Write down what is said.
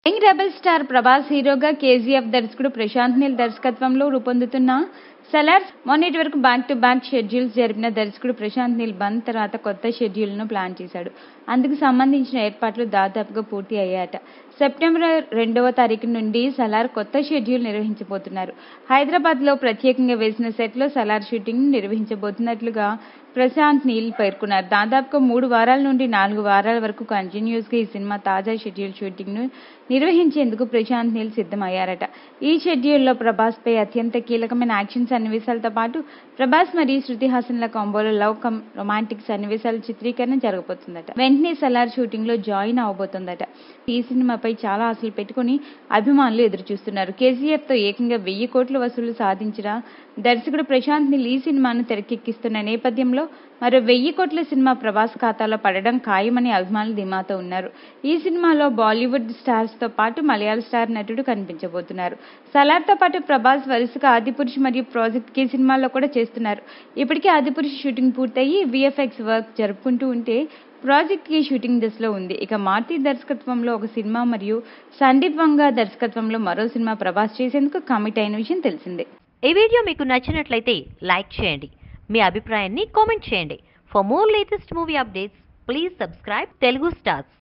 young rebel star Prabhas హీరోగా KGF దర్శకుడు ప్రశాంత్ నీల్ దర్శకత్వంలో రూపొందుతున్న సెలార్స్ మొన్నటి వరకు బ్యాక్ టు బ్యాక్ షెడ్యూల్స్ జరిపిన దర్శకుడు ప్రశాంత్ నీల్ బంద్ తర్వాత కొత్త షెడ్యూల్ను ప్లాన్ చేశాడు అందుకు సంబంధించిన ఏర్పాట్లు దాదాపుగా పూర్తి అయ్యాయట సెప్టెంబర్ రెండవ తారీఖు నుండి సలార్ కొత్త షెడ్యూల్ నిర్వహించబోతున్నారు హైదరాబాద్లో ప్రత్యేకంగా వేసిన సెట్లో సలార్ షూటింగ్ నిర్వహించబోతున్నట్లుగా ప్రశాంత్ నీల్ పేర్కొన్నారు దాదాపుగా మూడు వారాల నుండి నాలుగు వారాల వరకు కంటిన్యూస్గా ఈ సినిమా తాజా షెడ్యూల్ షూటింగ్ను నిర్వహించేందుకు ప్రశాంత్ నీల్ సిద్ధమయ్యారట ఈ షెడ్యూల్లో ప్రభాస్పై అత్యంత కీలకమైన యాక్షన్ సన్నివేశాలతో పాటు ప్రభాస్ మరియు శృతి హాసన్ల కాంబోలో లవ్ కమ్ రొమాంటిక్ సన్నివేశాల చిత్రీకరణ జరగబోతుందట వెంటనే సలార్ షూటింగ్ లో జాయిన్ అవబోతుందట ఈ సినిమాపై చాలా ఆశలు పెట్టుకుని అభిమానులు ఎదురు చూస్తున్నారు కేజీఎఫ్ తో ఏకంగా వెయ్యి కోట్ల వసూలు సాధించిన దర్శకుడు ప్రశాంత్ నీల్ ఈ సినిమాను తెరకెక్కిస్తున్న నేపథ్యంలో మరో వెయ్యి కోట్ల సినిమా ప్రభాస్ ఖాతాలో పడడం ఖాయమని అభిమానులు ధీమాతో ఉన్నారు ఈ సినిమాలో బాలీవుడ్ స్టార్స్ తో పాటు మలయాళ స్టార్ నటుడు కనిపించబోతున్నారు సలార్ తో పాటు ప్రభాస్ వరుసగా ఆదిపురుష్ మరియు ప్రాజెక్ట్ కే సినిమాల్లో కూడా చేస్తున్నారు ఇప్పటికే ఆదిపురుష్ షూటింగ్ పూర్తయి విఎఫ్ఎక్స్ వర్క్ జరుపుకుంటూ ఉంటే ప్రాజెక్ట్ కి షూటింగ్ దశలో ఉంది ఇక మార్తి దర్శకత్వంలో ఒక సినిమా మరియు సందీప్ వంగా దర్శకత్వంలో మరో సినిమా ప్రభాస్ చేసేందుకు కమిట్ అయిన విషయం తెలిసిందే ఈ వీడియో మీకు నచ్చినట్లయితే లైక్ చేయండి మీ అభిప్రాయాన్ని కామెంట్ చేయండి for more latest movie updates please subscribe Telugu stars